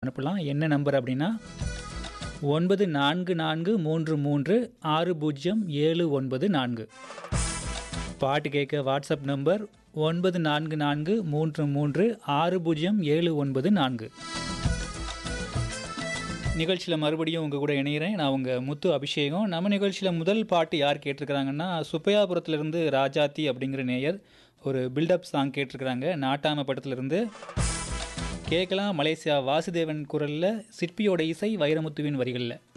அனுப்பலாம் என்ன நம்பர் அப்படின்னா ஒன்பது நான்கு நான்கு மூன்று மூன்று ஆறு பூஜ்ஜியம் ஏழு ஒன்பது நான்கு பாட்டு கேட்க வாட்ஸ்அப் நம்பர் ஒன்பது நான்கு நான்கு மூன்று மூன்று ஆறு பூஜ்ஜியம் ஏழு ஒன்பது நான்கு நிகழ்ச்சியில் மறுபடியும் உங்கள் கூட இணைகிறேன் நான் உங்கள் முத்து அபிஷேகம் நம்ம நிகழ்ச்சியில் முதல் பாட்டு யார் கேட்டிருக்கிறாங்கன்னா சுப்பையாபுரத்துலேருந்து ராஜாத்தி அப்படிங்கிற நேயர் ஒரு பில்டப் சாங் கேட்டிருக்கிறாங்க நாட்டாம படத்துலேருந்து கேட்கலாம் மலேசியா வாசுதேவன் குரலில் சிற்பியோட இசை வைரமுத்துவின் வரிகளில்